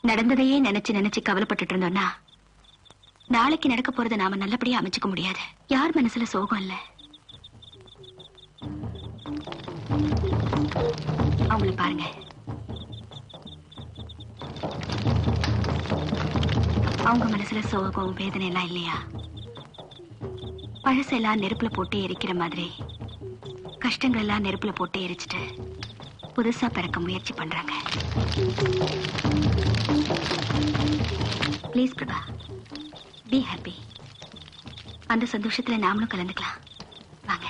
நடந்ததையே நினைச்சு நினைச்சு கவலைப்பட்டுட்டு இருந்தோம்னா நாளைக்கு நடக்க போறதை நாம நல்லபடியா அமைச்சுக்க முடியாது யார் மனசுல சோகம் இல்ல அவங்கள பாருங்க அவங்க மனசுல சோகம் வேதனை எல்லாம் இல்லையா பழசெல்லாம் நெருப்புல போட்டு எரிக்கிற மாதிரி கஷ்டங்கள் எல்லாம் நெருப்புல போட்டு எரிச்சிட்டு புதுசா பிறக்க முயற்சி பண்றாங்க ப்ளீஸ் பிரபா பி ஹாப்பி அந்த சந்தோஷத்துல நாமளும் கலந்துக்கலாம் வாங்க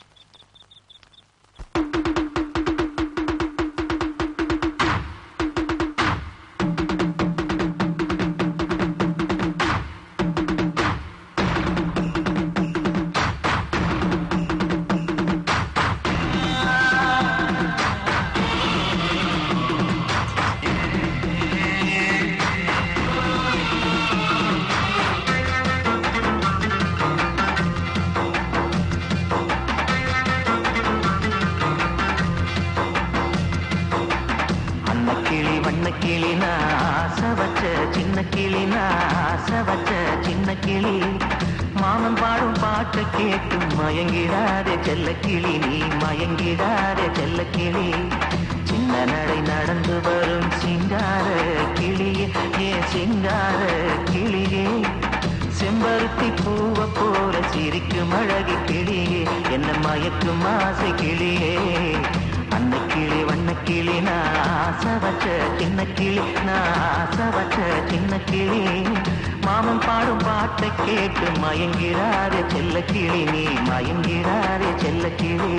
அன்ன கிளி வண்ண கிளி நான் ஆசை வச்ச சின்ன கிளி நான் ஆசை வச்ச சின்ன கிளி மாமன் பாடும் பாட்டை கேட்டு மயங்கிடாதே செல்ல கிளி நீ மயங்கிடாதே செல்ல கிளி சின்ன நடை நடந்து வரும் சிங்கார கிளியே ஏ சிங்கார கிளியே செம்பருத்தி பூவ போல சிரிக்கும் அழகு கிளியே என்ன மயக்கும் ஆசை கிளியே அன்ன கிளி வண்ண கிளி நான் ஆசை வச்ச சின்ன கிளி நான் ஆசை வச்ச சின்ன கிளி மாமன் பாடும் பாட்டை கேட்டு மயங்கிறாரே செல்ல கிளி நீ மயங்கிறாரே செல்ல கிளி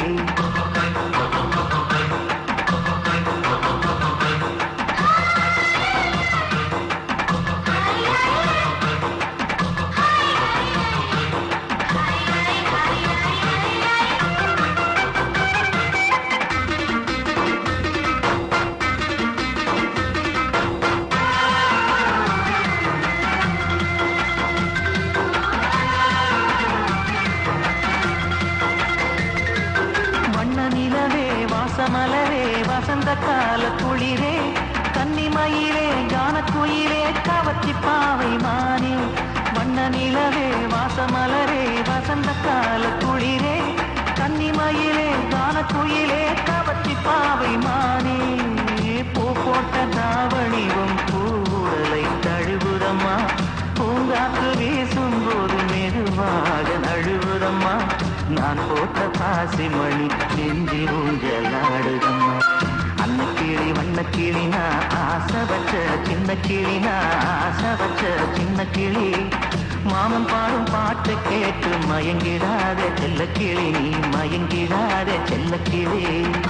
வண்ண நிலவே வாசமலரே வசந்த கால குளிரே கன்னிமயிலே கானக்குயிலே கவர்ச்சி பாவை மானே வண்ண நிலவே வாசமலரே வசந்த கால குளிரே கன்னிமயிலே கானக்குயிலே கவர்ச்சி பாவை மானே பூ போட்ட தாவணிவும் பூவுடலை தழுவுதம்மா பூங்காற்று வீசும் போது மெதுவாக நழுவுதம்மா நான் போட்ட பாசி மணி நெஞ்சி ஊஞ்சலாடுதம்மா அன்ன கிளி வண்ண கிளி நான் ஆசை வச்ச சின்ன கிளி நான் ஆசை வச்ச சின்ன கிளி மாமன் பாடும் பாட்டை கேட்டு மயங்கிடாதே செல்ல கிளி நீ மயங்கிடாதே செல்ல கிளி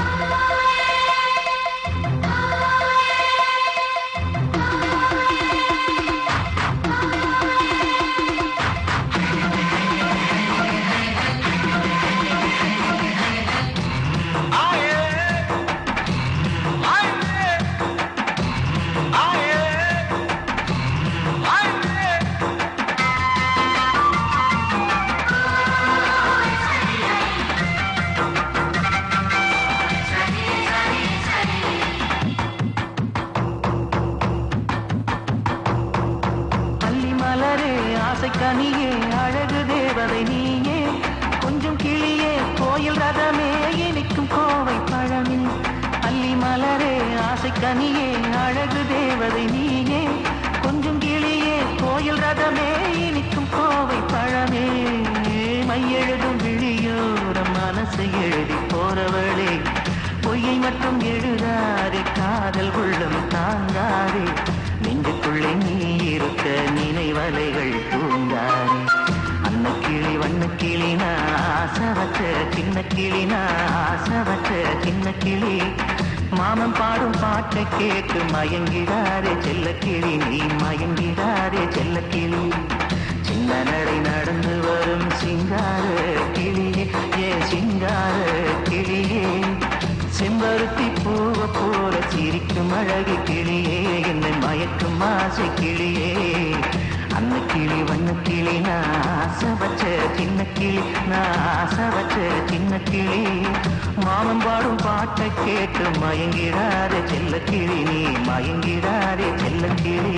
பள்ளி மலரே ஆசை கனியே அழகு தேவதை நீயே கொஞ்சம் கிளியே கோயில் ரதமே இனிக்கும் கோவை பழமே பள்ளி மலரே ஆசை கனியே அழகு தேவதை நீயே கொஞ்சம் கிளியே கோயில் ரதமே இனிக்கும் கோவை பழமே மையெழுதும் விழியோரம் மனசை எழுதி போறவளே பொய்யை மட்டும் எழுதாதே காதல் உள்ளம் தாங்காதே நெஞ்சுக்குள்ளே நீ இருக்க நினைவலைகள் தூங்காதே அன்ன கிளி வண்ண கிளி நான் ஆசை வச்ச சின்ன கிளி நான் ஆசை வச்ச சின்ன கிளி மாமன் பாடும் பாட்டை கேட்டு மயங்கிடாரே செல்ல கிளி நீ மயங்கிடாரே செல்ல கிளி சின்ன நடை நடந்து வரும் சிங்கார கிளியே ஏ சிங்கார கிளியே செம்பருத்தி பூவ போல சிரிக்கும் அழகு கிளியே என்னை மயக்கும் ஆசை கிளியே அன்னக்கிளி வண்ணக்கிளி நான் ஆசை வச்ச சின்ன கிளி நான் ஆசை வச்ச சின்ன கிளி மாமன் பாடும் பாட்டை கேட்டு மயங்கிடாதே செல்ல கிளி நீ மயங்கிடாதே செல்ல கிளி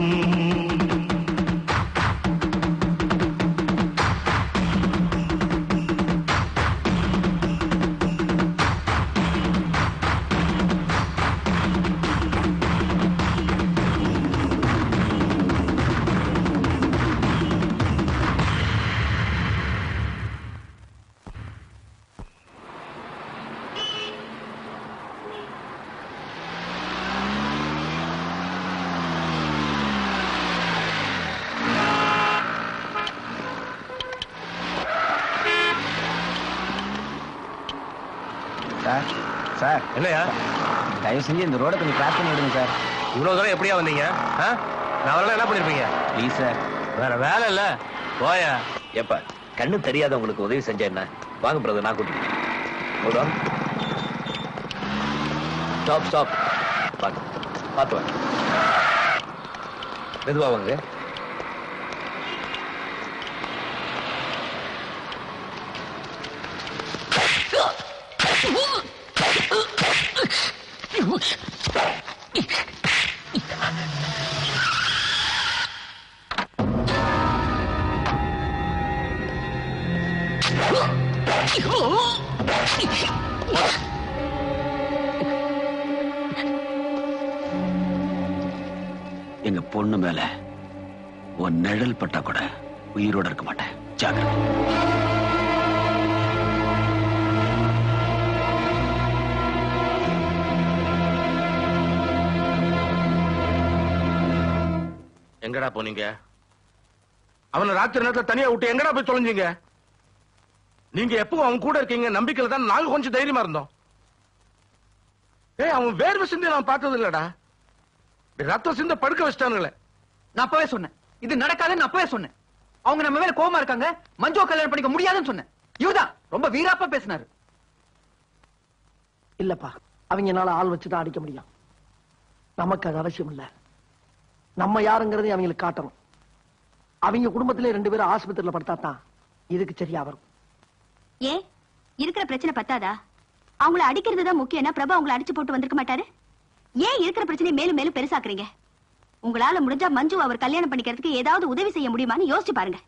சார் சார் என்னையா தயவு செஞ்சு இந்த ரோட கொஞ்சம் கிராஸ் பண்ணி விடுங்க சார் இவ்வளவு தூரம் எப்படியா வந்தீங்க ஆ? நான் வரலாம் என்ன பண்ணிருப்பீங்க ப்ளீஸ் சார் வேற வேலை இல்ல போயா ஏப்பா கண்ணு தெரியாதவங்களுக்கு உதவி செஞ்ச என்ன வாங்க பிரதர் நான் கூட்டிட்டு ஹோல்ட் ஆன் ஸ்டாப் ஸ்டாப் பாத்து பாத்து வாங்க மெதுவா வாங்க எங்க பொண்ணு மேல உன் நிழல் பட்டா கூட உயிரோட இருக்க மாட்டேன் ஜாக்கிரதை எங்கடா போனீங்க அவனை ராத்திரி நேரத்துல தனியா விட்டு எங்கடா போய் தொலைஞ்சீங்க நீங்க எப்பவும் அவன் கூட இருக்கீங்க நம்பிக்கையில தான் நாங்க கொஞ்சம் தைரியமா இருந்தோம் ஏய் அவன் வேர்வை சிந்தி நான் பார்த்தது இல்லடா இப்படி ரத்தம் சிந்த படுக்க வச்சிட்டானுங்களே நான் அப்பவே சொன்னேன் இது நடக்காதுன்னு நான் அப்பவே சொன்னேன் அவங்க நம்ம மேல கோவமா இருக்காங்க மஞ்சுவ கல்யாணம் பண்ணிக்க முடியாதுன்னு சொன்னேன் இவதான் ரொம்ப வீராப்பா பேசினாரு இல்லப்பா அவங்கனால ஆள் வச்சு தான் அடிக்க முடியும் நமக்கு அது அவசியம் இல்ல நம்ம யாருங்கிறதையும் அவங்களுக்கு காட்டணும் அவங்க குடும்பத்திலே ரெண்டு பேரும் ஆஸ்பத்திரியில படுத்தா தான் இதுக்கு சரியா வரும் ஏன் இருக்கிற பிரச்சனை பத்தாதா அவங்கள அடிக்கிறது தான் முக்கியம்னா பிரபா அவங்கள அடிச்சு போட்டு வந்திருக்க மாட்டாரு ஏன் இருக்கிற பிரச்சனையை மேலும் மேலும் பெருசாக்குறீங்க உங்களால முடிஞ்சா மஞ்சு அவர் கல்யாணம் பண்ணிக்கிறதுக்கு ஏதாவது உதவி செய்ய முடியுமான்னு யோசிச்சு பாருங்க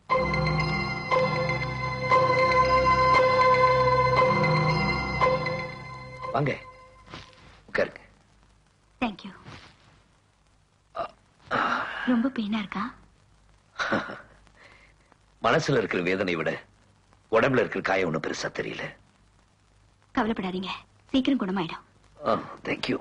வாங்க உட்காருங்க தேங்க்யூ ரொம்ப பெயினா இருக்கா மனசுல இருக்கிற வேதனை விட உடம்புல இருக்கிற காயம் ஒண்ணும் பெருசா தெரியல கவலைப்படாதீங்க சீக்கிரம் குணமாயிடும் தேங்க்யூ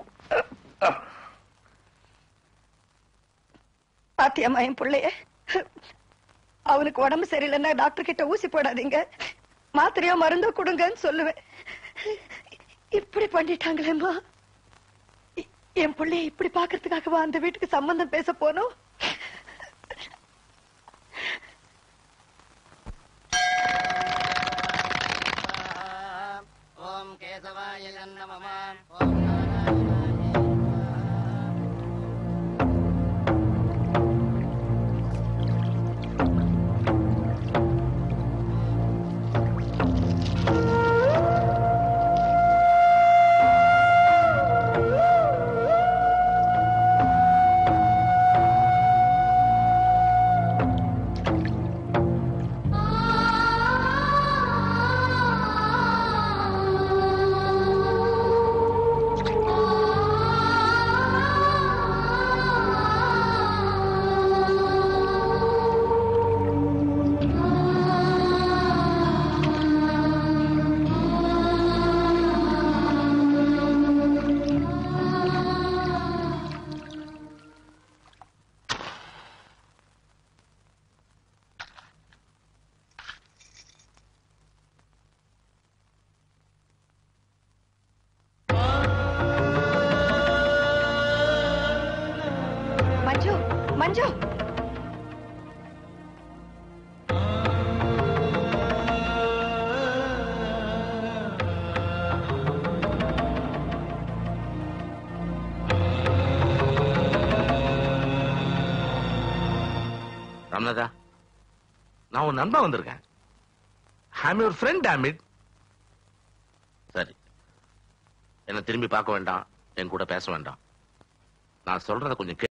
பாத்தியம்மா என் பிள்ளைய அவனுக்கு உடம்பு சரியில்லைன்னா டாக்டர் கிட்ட ஊசி போடாதீங்க மாத்திரையோ மருந்தோ கொடுங்கன்னு சொல்லுவேன் இப்படி பண்ணிட்டாங்களேம்மா இ- என் பிள்ளைய இப்படி பாக்குறதுக்காகவா அந்த வீட்டுக்கு சம்பந்தம் பேச போனோம் மஞ்சு மஞ்சு ராமநாதா நான் உன் நண்பன் வந்திருக்கேன் ஐம் யுவர் ஃப்ரெண்ட் டேமிட் சரி என்ன திரும்பி பார்க்க வேண்டாம் என் கூட பேச வேண்டாம் நான் சொல்றத கொஞ்சம்